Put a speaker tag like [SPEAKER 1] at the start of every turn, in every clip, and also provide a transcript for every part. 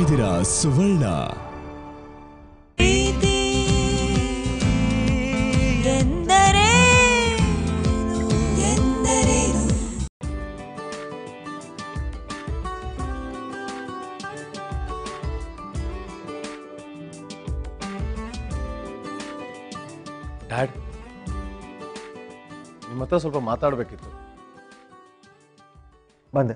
[SPEAKER 1] ಇದ್ದೀರಾ ಸುವರ್ಣ
[SPEAKER 2] ಪ್ರೀತಿ ಎಂದರೇನು ಎಂದರೇನು
[SPEAKER 3] ಡ್ಯಾಡ್ ನಿಮ್ಮ ಹತ್ರ ಸ್ವಲ್ಪ ಮಾತಾಡಬೇಕಿತ್ತು
[SPEAKER 4] ಬಂದೆ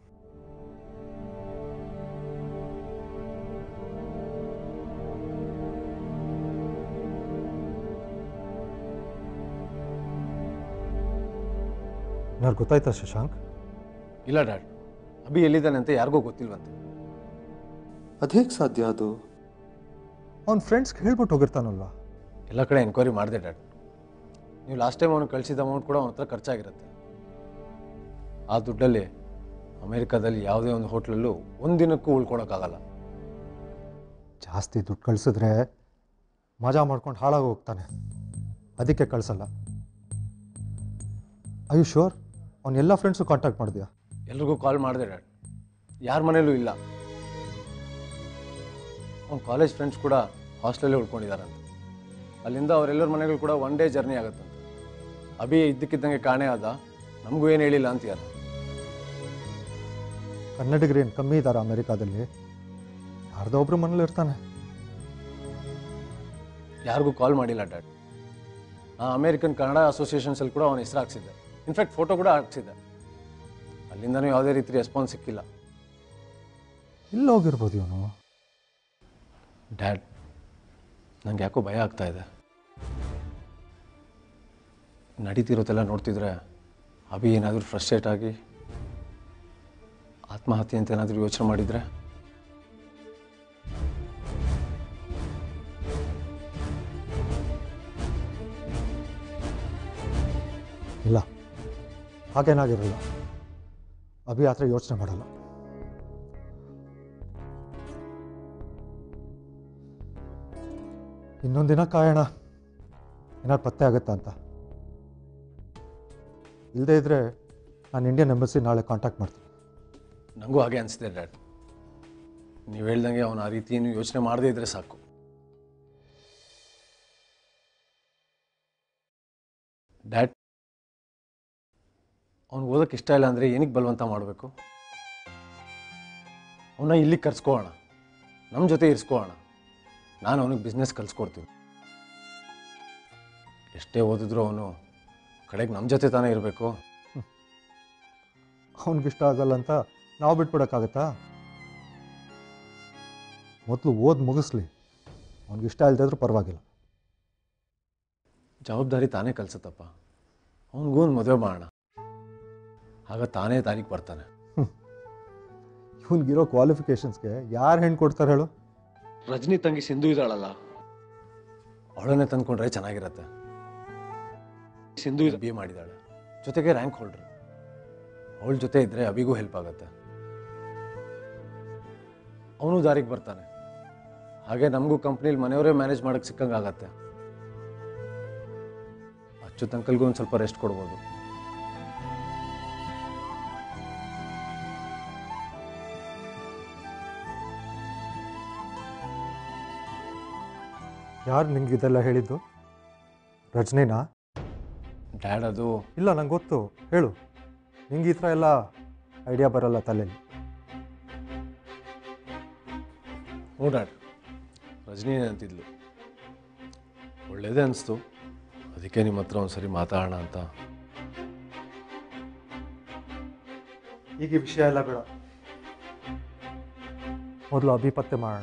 [SPEAKER 4] ಏನಾರು ಗೊತ್ತಾಯ್ತಾ ಶಶಾಂಕ್
[SPEAKER 3] ಇಲ್ಲ ಡ್ಯಾಡ್ ಅಭಿ ಎಲ್ಲಿದ್ದಾನೆ ಅಂತ ಯಾರಿಗೂ ಗೊತ್ತಿಲ್ವಂತೆ
[SPEAKER 5] ಅದೇಗೆ ಸಾಧ್ಯ ಅದು
[SPEAKER 4] ಅವ್ನ ಫ್ರೆಂಡ್ಸ್ಗೆ ಹೇಳ್ಬಿಟ್ಟು ಹೋಗಿರ್ತಾನಲ್ವಾ
[SPEAKER 3] ಎಲ್ಲ ಕಡೆ ಎನ್ಕ್ವೈರಿ ಮಾಡಿದೆ ಡ್ಯಾಡ್ ನೀವು ಲಾಸ್ಟ್ ಟೈಮ್ ಅವನು ಕಳಿಸಿದ ಅಮೌಂಟ್ ಕೂಡ ಅವನ ಹತ್ರ ಖರ್ಚಾಗಿರುತ್ತೆ ಆ ದುಡ್ಡಲ್ಲಿ ಅಮೇರಿಕಾದಲ್ಲಿ ಯಾವುದೇ ಒಂದು ಹೋಟ್ಲಲ್ಲೂ ಒಂದಿನಕ್ಕೂ ಉಳ್ಕೊಳಕ್ಕಾಗಲ್ಲ
[SPEAKER 4] ಜಾಸ್ತಿ ದುಡ್ಡು ಕಳಿಸಿದ್ರೆ ಮಜಾ ಮಾಡ್ಕೊಂಡು ಹಾಳಾಗಿ ಹೋಗ್ತಾನೆ ಅದಕ್ಕೆ ಕಳಿಸಲ್ಲ ಐ ಶೋರ್ ಅವ್ನ ಎಲ್ಲ ಫ್ರೆಂಡ್ಸು ಕಾಂಟ್ಯಾಕ್ಟ್ ಮಾಡಿದ್ಯಾ
[SPEAKER 3] ಎಲ್ರಿಗೂ ಕಾಲ್ ಮಾಡಿದೆ ಡ್ಯಾಡ್ ಯಾರ ಮನೇಲೂ ಇಲ್ಲ ಅವ್ನ ಕಾಲೇಜ್ ಫ್ರೆಂಡ್ಸ್ ಕೂಡ ಹಾಸ್ಟೆಲಲ್ಲೇ ಉಳ್ಕೊಂಡಿದ್ದಾರಂತೆ ಅಲ್ಲಿಂದ ಅವರೆಲ್ಲರ ಮನೆಗಳು ಕೂಡ ಒನ್ ಡೇ ಜರ್ನಿ ಆಗುತ್ತಂತೆ ಅಭಿ ಇದ್ದಕ್ಕಿದ್ದಂಗೆ ಕಾಣೆ ಆದ ನಮಗೂ ಏನು ಹೇಳಿಲ್ಲ ಅಂತೀಯಾರ
[SPEAKER 4] ಕನ್ನಡಿಗರು ಏನು ಕಮ್ಮಿ ಇದ್ದಾರೆ ಅಮೆರಿಕಾದಲ್ಲಿ ಯಾರ್ದೋ ಒಬ್ರು ಮನೇಲಿ ಇರ್ತಾನೆ
[SPEAKER 3] ಯಾರಿಗೂ ಕಾಲ್ ಮಾಡಿಲ್ಲ ಡ್ಯಾಡ್ ಆ ಅಮೇರಿಕನ್ ಕನ್ನಡ ಅಸೋಸಿಯೇಷನ್ಸಲ್ಲಿ ಕೂಡ ಅವನ ಹೆಸರು ಹಾಕ್ಸಿದ್ದೆ ಇನ್ಫ್ಯಾಕ್ಟ್ ಫೋಟೋ ಕೂಡ ಹಾಕ್ಸಿದ್ದೆ ಅಲ್ಲಿಂದನೂ ಯಾವುದೇ ರೀತಿ ರೆಸ್ಪಾನ್ಸ್ ಸಿಕ್ಕಿಲ್ಲ
[SPEAKER 4] ಇಲ್ಲ ಹೋಗಿರ್ಬೋದು ಇವನು
[SPEAKER 3] ಡ್ಯಾಡ್ ನಂಗೆ ಯಾಕೋ ಭಯ ಆಗ್ತಾ ಇದೆ ನಡೀತಿರೋದೆಲ್ಲ ನೋಡ್ತಿದ್ರೆ ಅಭಿ ಏನಾದರೂ ಫ್ರಸ್ಟ್ರೇಟ್ ಆಗಿ ಆತ್ಮಹತ್ಯೆ ಅಂತ ಏನಾದರೂ ಯೋಚನೆ ಮಾಡಿದರೆ
[SPEAKER 4] ಇಲ್ಲ ಹಾಗೇನಾಗಿರಲ್ಲ ಅಭಿ ಆ ಥರ ಯೋಚನೆ ಮಾಡಲ್ಲ ಇನ್ನೊಂದು ದಿನ ಕಾಯೋಣ ಏನಾದ್ರು ಪತ್ತೆ ಆಗುತ್ತಾ ಅಂತ ಇಲ್ಲದೇ ಇದ್ದರೆ ನಾನು ಇಂಡಿಯನ್ ಎಂಬಸಿ ನಾಳೆ ಕಾಂಟ್ಯಾಕ್ಟ್ ಮಾಡ್ತೀನಿ
[SPEAKER 3] ನನಗೂ ಹಾಗೆ ಅನಿಸಿದೆ ಡ್ಯಾಡ್ ನೀವು ಹೇಳ್ದಂಗೆ ಅವನು ಆ ರೀತಿ ಏನು ಯೋಚನೆ ಮಾಡದೇ ಇದ್ರೆ ಸಾಕು ಡ್ಯಾಡ್ ಅವ್ನು ಓದೋಕ್ಕೆ ಇಷ್ಟ ಇಲ್ಲ ಅಂದರೆ ಏನಕ್ಕೆ ಬಲವಂತ ಮಾಡಬೇಕು ಅವನ್ನ ಇಲ್ಲಿಗೆ ಕರ್ಸ್ಕೋಣ ನಮ್ಮ ಜೊತೆ ಇರಿಸ್ಕೋಣ ನಾನು ಅವನಿಗೆ ಬಿಸ್ನೆಸ್ ಕಲಿಸ್ಕೊಡ್ತೀನಿ ಎಷ್ಟೇ ಓದಿದ್ರು ಅವನು ಕಡೆಗೆ ನಮ್ಮ ಜೊತೆ ತಾನೇ ಇರಬೇಕು
[SPEAKER 4] ಅವನಿಗಿಷ್ಟ ಆಗಲ್ಲ ಅಂತ ನಾವು ಬಿಟ್ಬಿಡೋಕ್ಕಾಗತ್ತಾ ಮೊದಲು ಓದ್ ಮುಗಿಸ್ಲಿ ಅವ್ನಿಗಿಷ್ಟ ಇಲ್ಲದೇ ಇದ್ರೂ ಪರವಾಗಿಲ್ಲ
[SPEAKER 3] ಜವಾಬ್ದಾರಿ ತಾನೇ ಕಲ್ಸತ್ತಪ್ಪ ಅವನಿಗೂ ಒಂದು ಮದುವೆ ಮಾಡೋಣ ಆಗ ತಾನೇ ತಾರೀಕು ಬರ್ತಾನೆ
[SPEAKER 4] ಇವನಿಗಿರೋ ಕ್ವಾಲಿಫಿಕೇಷನ್ಸ್ಗೆ ಯಾರು ಹೆಣ್ಣು ಕೊಡ್ತಾರೆ ಹೇಳು
[SPEAKER 3] ರಜನಿ ತಂಗಿ ಸಿಂಧು ಇದ್ದಾಳಲ್ಲ ಅವಳನ್ನೇ ತಂದ್ಕೊಂಡ್ರೆ ಚೆನ್ನಾಗಿರತ್ತೆ ಸಿಂಧು ಬಿ ಎ ಮಾಡಿದಾಳೆ ಜೊತೆಗೆ ರ್ಯಾಂಕ್ ಹೋಲ್ಡ್ರು ಅವಳ ಜೊತೆ ಇದ್ರೆ ಅಭಿಗೂ ಹೆಲ್ಪ್ ಆಗತ್ತೆ ಅವನು ದಾರಿಗೆ ಬರ್ತಾನೆ ಹಾಗೆ ನಮಗೂ ಕಂಪ್ನಿಲಿ ಮನೆಯವರೇ ಮ್ಯಾನೇಜ್ ಮಾಡಕ್ಕೆ ಸಿಕ್ಕಂಗೆ ಆಗತ್ತೆ ಅಚ್ಚುತ್ ಅಂಕಲ್ಗೂ ಒಂದು ಸ್ವಲ್ಪ ರೆಸ್ಟ್ ಕೊಡ್ಬೋದು
[SPEAKER 4] ಯಾರು ನಿಂಗೆ ಇದೆಲ್ಲ ಹೇಳಿದ್ದು ರಜನಿನಾ
[SPEAKER 3] ಡ್ಯಾಡ್ ಅದು
[SPEAKER 4] ಇಲ್ಲ ನಂಗೆ ಗೊತ್ತು ಹೇಳು ನಿಂಗೆ ಈ ಥರ ಎಲ್ಲ ಐಡಿಯಾ ಬರಲ್ಲ ತಲೆಯಲ್ಲಿ
[SPEAKER 3] ಹ್ಞೂ ಡ್ಯಾಡ್ ರಜನಿನೇ ಅಂತಿದ್ಲು ಒಳ್ಳೇದೇ ಅನಿಸ್ತು ಅದಕ್ಕೆ ನಿಮ್ಮ ಹತ್ರ ಒಂದ್ಸರಿ ಮಾತಾಡೋಣ ಅಂತ
[SPEAKER 4] ಈಗ ಈ ವಿಷಯ ಎಲ್ಲ ಬೇಡ ಮೊದಲು ಅಭಿಪತ್ತೆ ಮಾಡೋಣ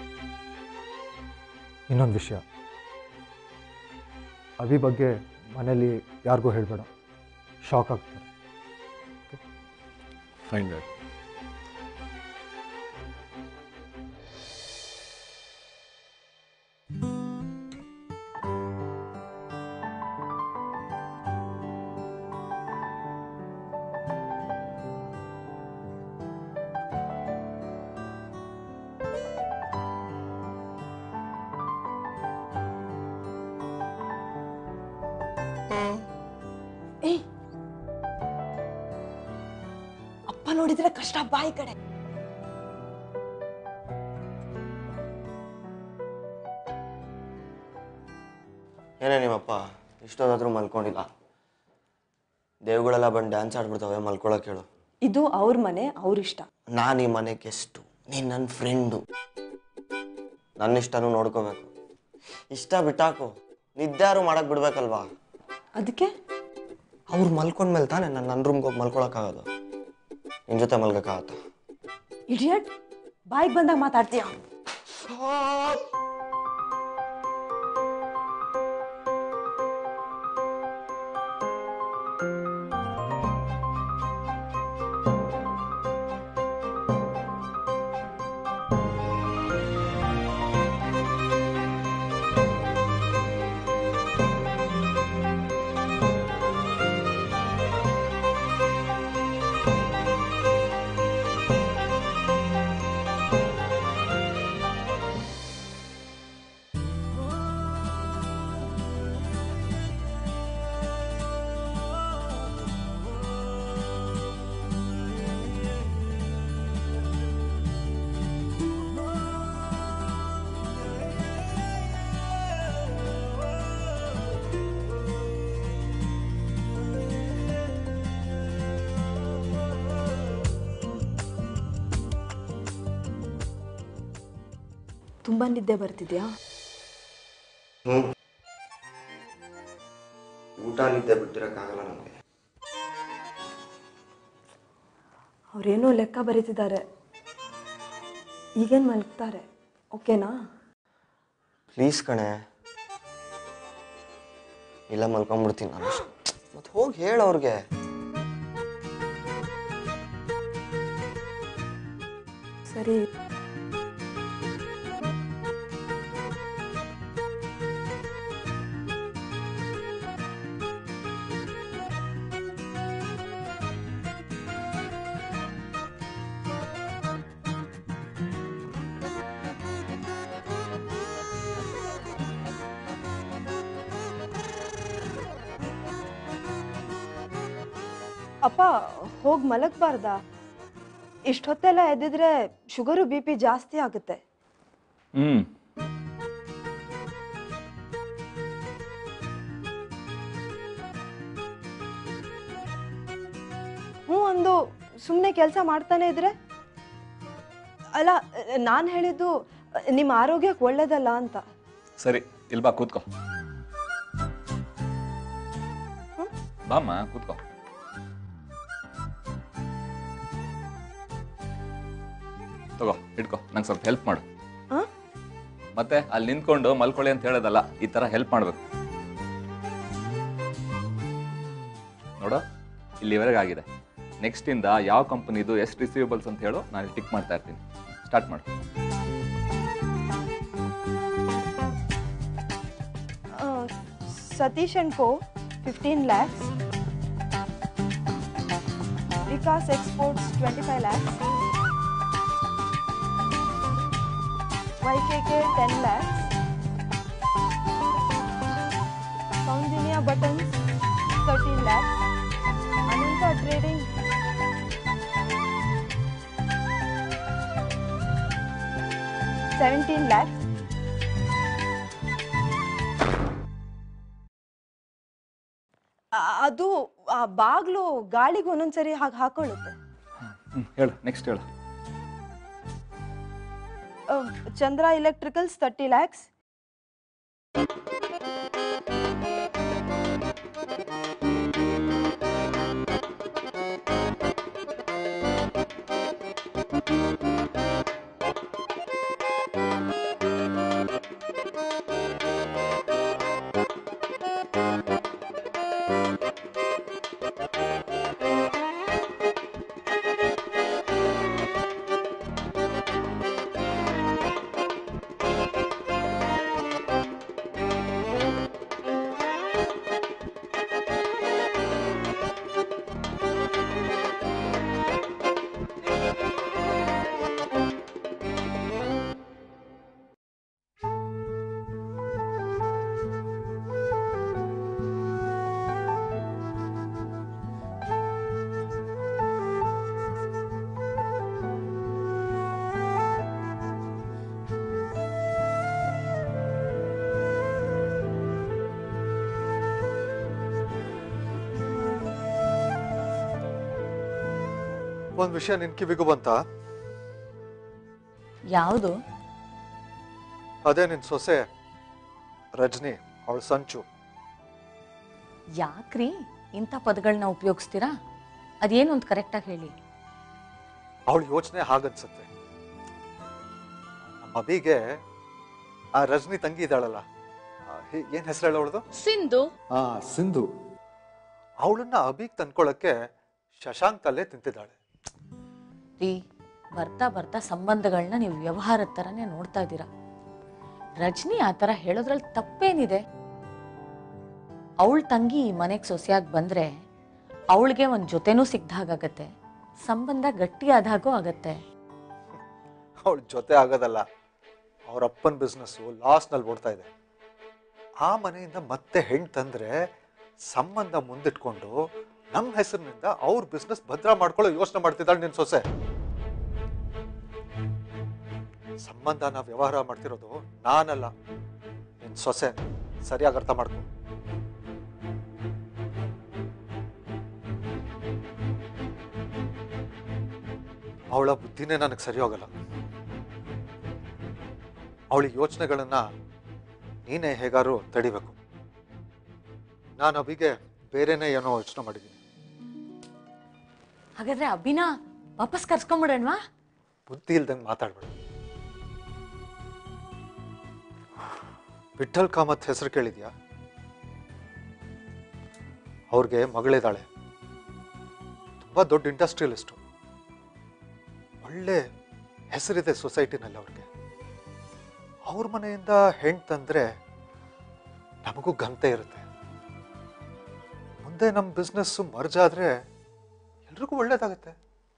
[SPEAKER 4] ಇನ್ನೊಂದು ವಿಷಯ ಅಭಿ ಬಗ್ಗೆ ಮನೇಲಿ ಯಾರಿಗೂ ಹೇಳಬೇಡ ಶಾಕ್ ಆಗ್ತಾರೆ
[SPEAKER 3] ಫೈನ್ ಡ್ಯಾಡ್
[SPEAKER 2] ಏಯ್ ಅಪ್ಪ ನೋಡಿದ್ರೆ ಕಷ್ಟ ಬಾಯಿ ಕಡೆ
[SPEAKER 1] ಏನೇ ನಿಮ್ಮಪ್ಪ ಇಷ್ಟೊತ್ತಾದರೂ ಮಲ್ಕೊಂಡಿಲ್ಲ ದೇವ್ಗಳೆಲ್ಲ ಬಂದು ಡ್ಯಾನ್ಸ್ ಆಡ್ಬಿಡ್ತವೆ ಮಲ್ಕೊಳಕ್ಕೆ ಹೇಳು
[SPEAKER 6] ಇದು ಅವ್ರ ಮನೆ ಅವ್ರಿಷ್ಟ
[SPEAKER 1] ನಾನು ಈ ಮನೆ ಗೆಸ್ಟು ನೀನು ನನ್ನ ಫ್ರೆಂಡು ನನ್ನ ಇಷ್ಟನೂ ನೋಡ್ಕೋಬೇಕು ಇಷ್ಟ ಬಿಟ್ಟಾಕು ನಿದ್ದೆ ಮಾಡಕ್ಕೆ ಬಿಡ್ಬೇಕಲ್ವಾ
[SPEAKER 6] ಅದಕ್ಕೆ
[SPEAKER 1] ಅವ್ರು ಮಲ್ಕೊಂಡ್ಮೇಲೆ ತಾನೇ ನಾನು ನನ್ನ ರೂಮ್ಗೆ ಹೋಗಿ ಮಲ್ಕೊಳಕ್ಕಾಗೋದು ನಿನ್ನ ಜೊತೆ ಮಲ್ಗೋಕ್ಕಾಗತ್ತ
[SPEAKER 6] ಇಡಿಯಟ್ ಬಾಯಿಗೆ ಬಂದಾಗ ಮಾತಾಡ್ತೀಯ ತುಂಬ ನಿದ್ದೆ ಬರ್ತಿದ್ಯಾ
[SPEAKER 1] ಹ್ಞೂ ಊಟ ನಿದ್ದೆ ಬಿಟ್ಟಿರೋಕ್ಕಾಗಲ್ಲ ನನಗೆ
[SPEAKER 6] ಅವ್ರೇನೋ ಲೆಕ್ಕ ಬರೀತಿದ್ದಾರೆ ಈಗೇನು ಮಲ್ಗ್ತಾರೆ ಓಕೆನಾ
[SPEAKER 1] ಪ್ಲೀಸ್ ಕಣೆ ಇಲ್ಲ ಮಲ್ಕೊಂಬಿಡ್ತೀನಿ ನಾನು ಮತ್ತೆ ಹೋಗಿ ಹೇಳು ಅವ್ರಿಗೆ
[SPEAKER 6] ಸರಿ ಅಪ್ಪ ಹೋಗಿ ಮಲಗಬಾರ್ದಾ ಇಷ್ಟೊತ್ತೆಲ್ಲ ಎದ್ದಿದ್ರೆ ಶುಗರು ಬಿ ಪಿ ಜಾಸ್ತಿ ಆಗುತ್ತೆ
[SPEAKER 7] ಹ್ಮ್
[SPEAKER 6] ಹ್ಞೂ ಒಂದು ಸುಮ್ಮನೆ ಕೆಲಸ ಮಾಡ್ತಾನೆ ಇದ್ರೆ ಅಲ್ಲ ನಾನು ಹೇಳಿದ್ದು ನಿಮ್ಮ ಆರೋಗ್ಯಕ್ಕೆ ಒಳ್ಳೇದಲ್ಲ ಅಂತ
[SPEAKER 7] ಸರಿ ಇಲ್ಲಿ ಬಾ ಕೂತ್ಕೋ ಬಾಮ್ಮ ಕೂತ್ಕೋ ತಗೋ ಇಟ್ಕೋ ನಂಗೆ ಸ್ವಲ್ಪ ಹೆಲ್ಪ್ ಮಾಡು
[SPEAKER 6] ಆ?
[SPEAKER 7] ಮತ್ತೆ ಅಲ್ಲಿ ನಿಂತ್ಕೊಂಡು ಮಲ್ಕೊಳ್ಳಿ ಅಂತ ಹೇಳೋದಲ್ಲ ಈ ತರ ಹೆಲ್ಪ್ ಮಾಡ್ಬೇಕು ನೋಡು ಇಲ್ಲಿವರೆಗೆ ಆಗಿದೆ ನೆಕ್ಸ್ಟ್ ಇಂದ ಯಾವ ಕಂಪನಿದು ಎಷ್ಟು ರಿಸೀವಬಲ್ಸ್ ಅಂತ ಹೇಳು ನಾನು ಟಿಕ್ ಮಾಡ್ತಾ ಇರ್ತೀನಿ ಸ್ಟಾರ್ಟ್ ಮಾಡು
[SPEAKER 6] ಆ, Satish and co fifteen lakhs Vikas exports twenty five lakhs Y K K ten lakhs ಸೌಂದಿನಿಯಾ buttons thirteen lakhs Ananta trading seventeen lakhs ಆ- ಅದು ಆ ಬಾಗ್ಲು ಗಾಳಿಗೆ ಒಂದೊಂದ್ಸರಿ ಹಾಗೆ ಹಾಕೊಳ್ಳುತ್ತೆ
[SPEAKER 7] ಹ್ಮ್, ಹೇಳು ನೆಕ್ಸ್ಟ್ ಹೇಳು
[SPEAKER 6] ಆ, ಚಂದ್ರ ಎಲೆಕ್ಟ್ರಿಕಲ್ಸ್ ತರ್ಟಿ ಲ್ಯಾಕ್ಸ್
[SPEAKER 5] ಒಂದು ವಿಷಯ ನಿನ್ ಕಿವಿಗೂ ಬಂತ
[SPEAKER 8] ಯಾವುದು
[SPEAKER 5] ಅದೇ ನಿನ್ ಸೊಸೆ ರಜನಿ ಅವಳ ಸಂಚು
[SPEAKER 8] ಯಾಕ್ರಿ ಇಂಥ ಪದಗಳನ್ನ ಉಪಯೋಗಿಸ್ತೀರಾ ಅದೇನು ಅಂತ ಕರೆಕ್ಟಾಗಿ ಹೇಳಿ
[SPEAKER 5] ಅವಳ ಯೋಚನೆ ಹಾಗನ್ಸತ್ತೆ ನಮ್ಮ ಅಭಿಗೆ ಆ ರಜನಿ ತಂಗಿ ಇದ್ದಾಳಲ್ಲ ಆ, ಹೇ- ಏನ್ ಹೆಸರು ಹೇಳವಳದು
[SPEAKER 8] ಸಿಂಧು
[SPEAKER 5] ಹಾ ಸಿಂಧು ಅವಳನ್ನ ಅಭಿಗ್ ತಂದ್ಕೊಳಕ್ಕೆ ಶಶಾಂಕ್ ತಲೆ ತಿಂತಿದ್ದಾಳೆ
[SPEAKER 8] ರೀ ಬರ್ತಾ ಬರ್ತಾ ಸಂಬಂಧಗಳನ್ನ ನೀವು ವ್ಯವಹಾರದ ಥರನೇ ನೋಡ್ತಾ ಇದ್ದೀರಾ ರಜನಿ ಆ ಥರ ಹೇಳೋದ್ರಲ್ಲಿ ತಪ್ಪೇನಿದೆ ಅವಳ ತಂಗಿ ಈ ಮನೆಗೆ ಸೊಸೆಯಾಗಿ ಬಂದ್ರೆ ಅವಳಿಗೆ ಒಂದು ಜೊತೆನೂ ಸಿಕ್ದ ಹಾಗಾಗತ್ತೆ ಸಂಬಂಧ ಗಟ್ಟಿಯಾದಾಗೂ ಆಗತ್ತೆ
[SPEAKER 5] ಅವಳ ಜೊತೆ ಆಗೋದಲ್ಲ ಅವ್ರ ಅಪ್ಪನ ಬಿಸ್ನೆಸ್ಸು ಲಾಸ್ನಲ್ಲಿ ಓಡ್ತಾ ಇದೆ ಆ ಮನೆಯಿಂದ ಮತ್ತೆ ಹೆಣ್ಣು ತಂದ್ರೆ ಸಂಬಂಧ ಮುಂದಿಟ್ಕೊಂಡು ನಮ್ಮ ಹೆಸರಿನಿಂದ ಅವ್ರ ಬಿಸ್ನೆಸ್ ಭದ್ರ ಮಾಡ್ಕೊಳ್ಳೋ ಯೋಚನೆ ಮಾಡ್ತಿದ್ದಾಳೆ ನಿನ್ ಸೊಸೆ ಸಂಬಂಧನ ವ್ಯವಹಾರ ಮಾಡ್ತಿರೋದು ನಾನಲ್ಲ ನಿನ್ ಸೊಸೆ ಸರಿಯಾಗಿ ಅರ್ಥ ಮಾಡ್ಕೊ ಅವಳ ಬುದ್ಧಿನೇ ನನಗೆ ಸರಿ ಹೋಗಲ್ಲ ಅವಳ ಯೋಚನೆಗಳನ್ನ ನೀನೇ ಹೇಗಾರು ತಡಿಬೇಕು ನಾನು ಅಭಿಗೆ ಬೇರೆನೇ ಏನೋ ಯೋಚನೆ ಮಾಡಿದ್ದೀನಿ
[SPEAKER 8] ಹಾಗಾದ್ರೆ ಅಭಿನ ವಾಪಸ್ ಕರ್ಸ್ಕೊಂಬಿಡೋಣವಾ
[SPEAKER 5] ಬುದ್ಧಿ ಇಲ್ದಂಗೆ ಮಾತಾಡ್ಬೇಡ ವಿಠಲ್ ಕಾಮತ್ ಹೆಸರು ಕೇಳಿದ್ಯಾ ಅವ್ರಿಗೆ ಮಗಳಿದ್ದಾಳೆ ತುಂಬಾ ದೊಡ್ಡ ಇಂಡಸ್ಟ್ರಿಯಲಿಸ್ಟು ಒಳ್ಳೆ ಹೆಸರಿದೆ ಸೊಸೈಟಿನಲ್ಲಿ ಅವ್ರಿಗೆ ಅವ್ರ ಮನೆಯಿಂದ ಹೆಣ್ಣು ತಂದ್ರೆ ನಮಗೂ ಘನತೆ ಇರುತ್ತೆ ಮುಂದೆ ನಮ್ಮ ಬಿಸ್ನೆಸ್ ಮರ್ಜ್ ಆದ್ರೆ ಎಲ್ರಿಗೂ ಒಳ್ಳೇದಾಗತ್ತೆ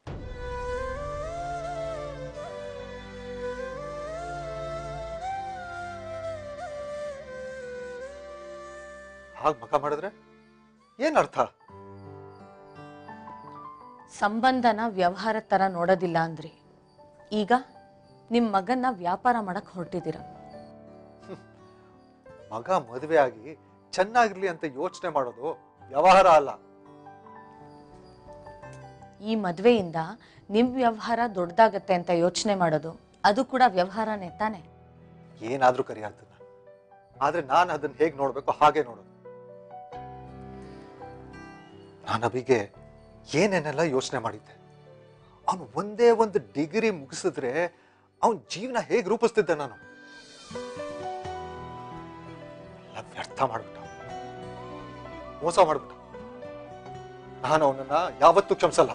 [SPEAKER 5] ಹಾಗೆ ಮಕ ಮಾಡಿದ್ರೆ ಏನ್ ಅರ್ಥ
[SPEAKER 8] ಸಂಬಂಧನ ವ್ಯವಹಾರ ಥರ ನೋಡೋದಿಲ್ಲ ಅಂದ್ರಿ ಈಗ ನಿಮ್ಮ ಮಗನ್ನ ವ್ಯಾಪಾರ ಮಾಡಕ್ ಹೊರಟಿದ್ದೀರ
[SPEAKER 5] ಮಗ ಮದುವೆ ಆಗಿ ಚೆನ್ನಾಗಿರ್ಲಿ ಅಂತ ಯೋಚನೆ ಮಾಡೋದು ವ್ಯವಹಾರ ಅಲ್ಲ
[SPEAKER 8] ಈ ಮದುವೆಯಿಂದ ನಿಮ್ಮ ವ್ಯವಹಾರ ದೊಡ್ಡದಾಗತ್ತೆ ಅಂತ ಯೋಚನೆ ಮಾಡೋದು ಅದು ಕೂಡ ವ್ಯವಹಾರನೇ ತಾನೆ
[SPEAKER 5] ಏನಾದ್ರೂ ಕರಿ ಅದನ್ನ ಆದ್ರೆ ನಾನು ಅದನ್ನ ಹೇಗ್ ನೋಡ್ಬೇಕು ಹಾಗೆ ನೋಡೋದು ನಾನು ಅಭಿಗೆ ಏನೇನೆಲ್ಲ ಯೋಚನೆ ಮಾಡಿದ್ದೆ ಅವನು ಒಂದೇ ಒಂದು ಡಿಗ್ರಿ ಮುಗಿಸಿದ್ರೆ ಅವನ ಜೀವನ ಹೇಗ್ ರೂಪಿಸ್ತಿದ್ದೆ ನಾನು ಎಲ್ಲ ವ್ಯರ್ಥ ಮಾಡ್ಬಿಟ್ಟ ಮೋಸ ಮಾಡ್ಬಿಟ್ಟ ನಾನು ಅವನನ್ನ ಯಾವತ್ತೂ ಕ್ಷಮಿಸಲ್ಲ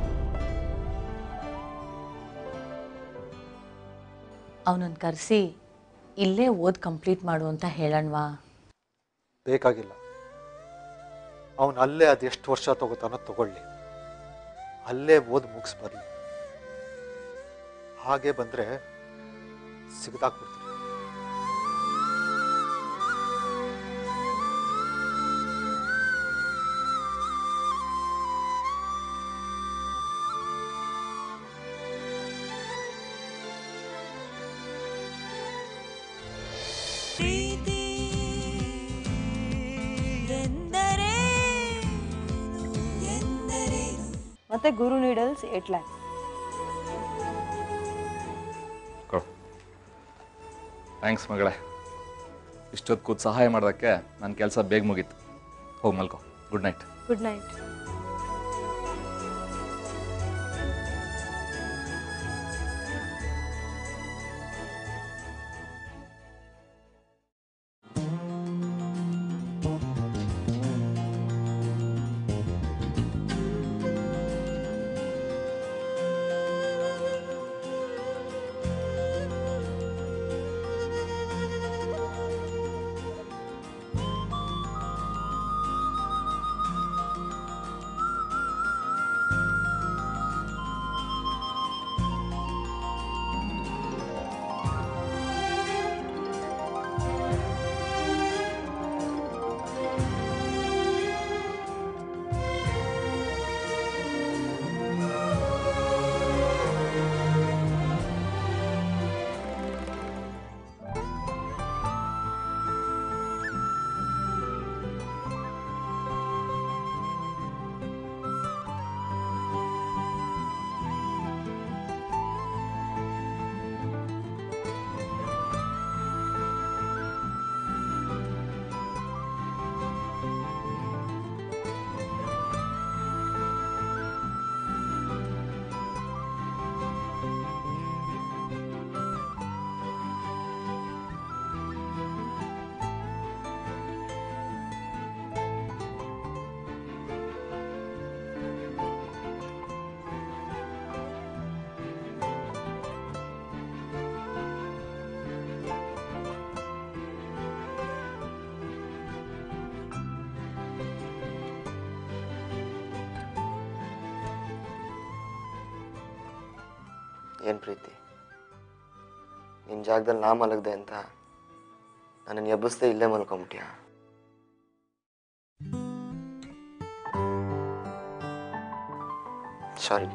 [SPEAKER 8] ಅವನನ್ನು ಕರೆಸಿ ಇಲ್ಲೇ ಓದ್ ಕಂಪ್ಲೀಟ್ ಮಾಡು ಅಂತ ಹೇಳಣ್ವಾ
[SPEAKER 5] ಬೇಕಾಗಿಲ್ಲ ಅವನು ಅಲ್ಲೇ ಅದೆಷ್ಟು ವರ್ಷ ತಗೋತಾನೋ ತಗೊಳ್ಳಿ ಅಲ್ಲೇ ಓದ್ ಮುಗಿಸ್ ಬರ್ಲಿ ಹಾಗೆ ಬಂದ್ರೆ ಸಿಗದಾಕ್ಬಿಡ್ತೀನಿ
[SPEAKER 2] ಪ್ರೀತಿ ಎಂದರೇನು ಎಂದರೇನು
[SPEAKER 6] ಮತ್ತೆ ಗುರು ನೀಡಲ್ಸ್ ಏಟ್ ಲ್ಯಾಕ್ಸ್
[SPEAKER 7] ಕೊಡು ಥ್ಯಾಂಕ್ಸ್ ಮಗಳೇ ಇಷ್ಟೊತ್ತು ಕೂತ್ ಸಹಾಯ ಮಾಡೋದಕ್ಕೆ ನನ್ನ ಕೆಲಸ ಬೇಗ ಮುಗೀತು ಹೋಗಿ ಮಲ್ಕೋ ಗುಡ್ ನೈಟ್
[SPEAKER 6] ಗುಡ್ ನೈಟ್
[SPEAKER 1] ಏನು ಪ್ರೀತಿ ನಿನ್ನ ಜಾಗದಲ್ಲಿ ನಾ ಮಲಗ್ದೆ ಅಂತ ನನ್ನನ್ನು ಎಬ್ಬಿಸ್ದೆ ಇಲ್ಲೇ ಮಲ್ಕೊಂಬಿಟ್ಯಾ ಸಾರಿ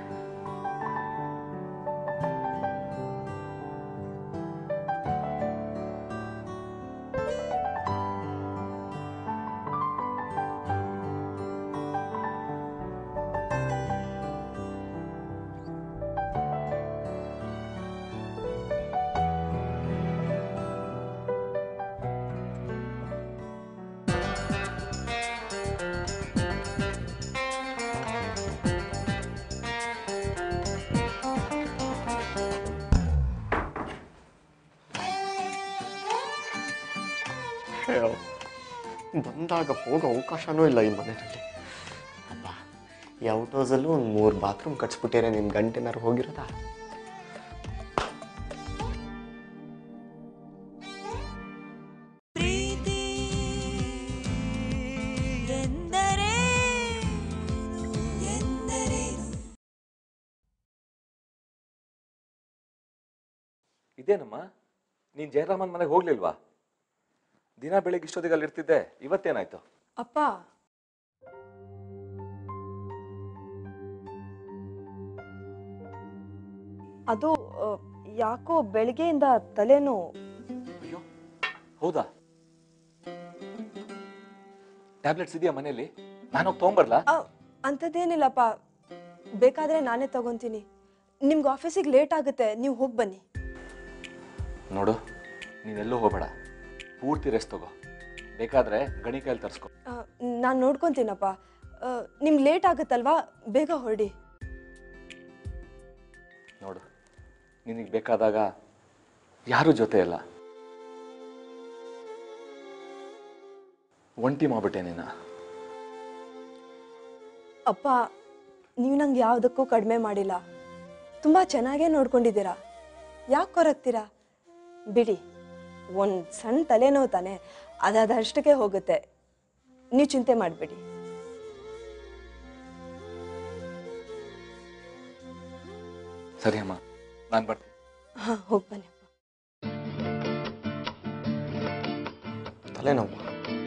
[SPEAKER 1] ಬಂದಾಗ ಹೋಗೋ ಅವಕಾಶನೂ ಇಲ್ಲ ಈ ಮನೆಯಲ್ಲಿ ಅಪ್ಪ ಈ ಔಟ್ ಹೌಸಲ್ಲೂ ಒಂದು ಮೂರು ಬಾತ್ರೂಮ್ ಕಟ್ಸ್ಬಿಟ್ಟಿರೆ ನಿನ್ನ ಗಂಟೆನಾರು ಹೋಗಿರೋದಾ
[SPEAKER 2] ಪ್ರೀತಿ ಎಂದರೇನು ಎಂದರೇನು
[SPEAKER 7] ಇದೇನಮ್ಮ ನೀನು ಜಯರಾಮನ್ ಮನೆಗೆ ಹೋಗ್ಲಿಲ್ವಾ ದಿನ ಬೆಳಿಗ್ಗೆ ಇಷ್ಟೊತ್ತಿಗೆ ಅಲ್ಲಿ ಇರ್ತಿದ್ದೆ ಇವತ್ತೇನಾಯ್ತು
[SPEAKER 6] ಅಪ್ಪ ಅದು ಆ, ಯಾಕೋ ಬೆಳಗ್ಗೆಯಿಂದ ತಲೆನೋವು
[SPEAKER 7] ಅಯ್ಯೋ ಹೌದಾ ಟ್ಯಾಬ್ಲೆಟ್ಸ್ ಇದೆಯಾ ಮನೆಯಲ್ಲಿ ನಾನು ಹೋಗಿ ತೊಗೊಂಬರ್ಲಾ
[SPEAKER 6] ಆ, ಅಂಥದ್ದೇನಿಲ್ಲಪ್ಪ ಬೇಕಾದ್ರೆ ನಾನೇ ತಗೊಂತೀನಿ ನಿಮ್ಗೆ ಆಫೀಸಿಗೆ ಲೇಟ್ ಆಗುತ್ತೆ ನೀವು ಹೋಗಿ ಬನ್ನಿ
[SPEAKER 7] ನೋಡು ನೀನೆಲ್ಲೂ ಹೋಗಬೇಡ ಪೂರ್ತಿ ರೆಸ್ಟ್ ತಗೋ ಬೇಕಾದ್ರೆ ಗಣಿ ಕೈಯಲ್ಲಿ ತರಿಸ್ಕೊ
[SPEAKER 6] ನಾನು ನೋಡ್ಕೊತೀನಪ್ಪ ನಿಮ್ಗೆ ಲೇಟ್ ಆಗುತ್ತಲ್ವಾ ಬೇಗ ಹೊರಡಿ
[SPEAKER 7] ನೋಡು ನಿನಗೆ ಬೇಕಾದಾಗ ಯಾರೂ ಜೊತೆ ಇಲ್ಲ ಒಂಟಿ ಮಾಡ್ಬಿಟ್ಟೆ ನೀನು
[SPEAKER 6] ಅಪ್ಪ ನೀವು ನಂಗೆ ಯಾವುದಕ್ಕೂ ಕಡಿಮೆ ಮಾಡಿಲ್ಲ ತುಂಬ ಚೆನ್ನಾಗೇ ನೋಡ್ಕೊಂಡಿದ್ದೀರಾ ಯಾಕೆ ಕೊರಗ್ತೀರಾ ಬಿಡಿ ಒಂದು ಸಣ್ಣ ತಲೆನೋವು ತಾನೆ ಅದಾದಷ್ಟಕ್ಕೆ ಹೋಗುತ್ತೆ ನೀವು ಚಿಂತೆ ಮಾಡಬೇಡಿ
[SPEAKER 7] ಸರಿ ಅಮ್ಮ ನಾನು ಬರ್ತೀನಿ
[SPEAKER 6] ಹಾಂ ಹೋಗಿ ಬನ್ನಿ ಅಪ್ಪ
[SPEAKER 1] ತಲೆನೋವು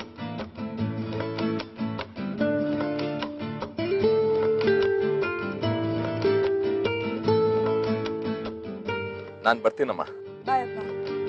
[SPEAKER 7] ನಾನು ಬರ್ತೀನಮ್ಮ
[SPEAKER 6] ಬಾಯ್ ಅಪ್ಪ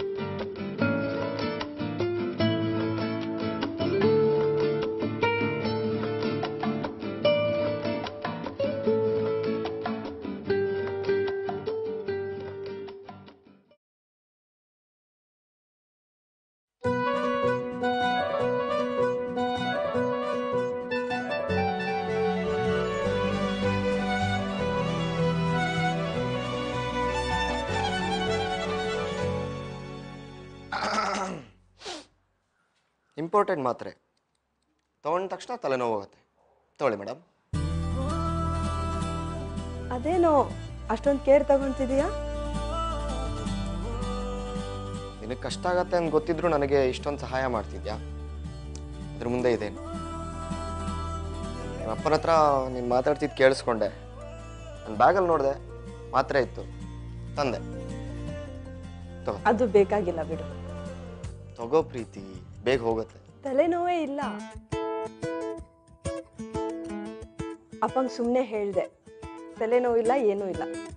[SPEAKER 1] ಇಂಪಾರ್ಟೆಂಟ್ ಮಾತ್ರೆ ತೊಗೊಂಡ ತಕ್ಷಣ ತಲೆನೋವು ಹೋಗುತ್ತೆ ತೊಗೊಳ್ಳಿ ಮೇಡಮ್
[SPEAKER 6] ಅದೇನೋ ಅಷ್ಟೊಂದು ಕೇರ್ ತಗೊಳ್ತಿದೀಯಾ
[SPEAKER 1] ನಿನಗೆ ಕಷ್ಟ ಆಗತ್ತೆ ಅಂತ ಗೊತ್ತಿದ್ರು ನನಗೆ ಇಷ್ಟೊಂದು ಸಹಾಯ ಮಾಡ್ತಿದ್ಯಾ ಅದ್ರ ಮುಂದೆ ಇದೇನು ನಿಮ್ಮ ಅಪ್ಪನ ಹತ್ರ ನೀನು ಮಾತಾಡ್ತಿದ್ದು ಕೇಳಿಸ್ಕೊಂಡೆ ನನ್ನ ಬ್ಯಾಗಲ್ಲಿ ನೋಡಿದೆ ಮಾತ್ರೆ ಇತ್ತು ತಂದೆ ತಗೋ
[SPEAKER 6] ಅದು ಬೇಕಾಗಿಲ್ಲ ಬಿಡು
[SPEAKER 1] ತಗೋ ಪ್ರೀತಿ ಬೇಗ ಹೋಗುತ್ತೆ
[SPEAKER 6] ತಲೆನೋವೇ ಇಲ್ಲ ಅಪ್ಪಂಗೆ ಸುಮ್ಮನೆ ಹೇಳಿದೆ ತಲೆನೋವಿಲ್ಲ ಏನೂ ಇಲ್ಲ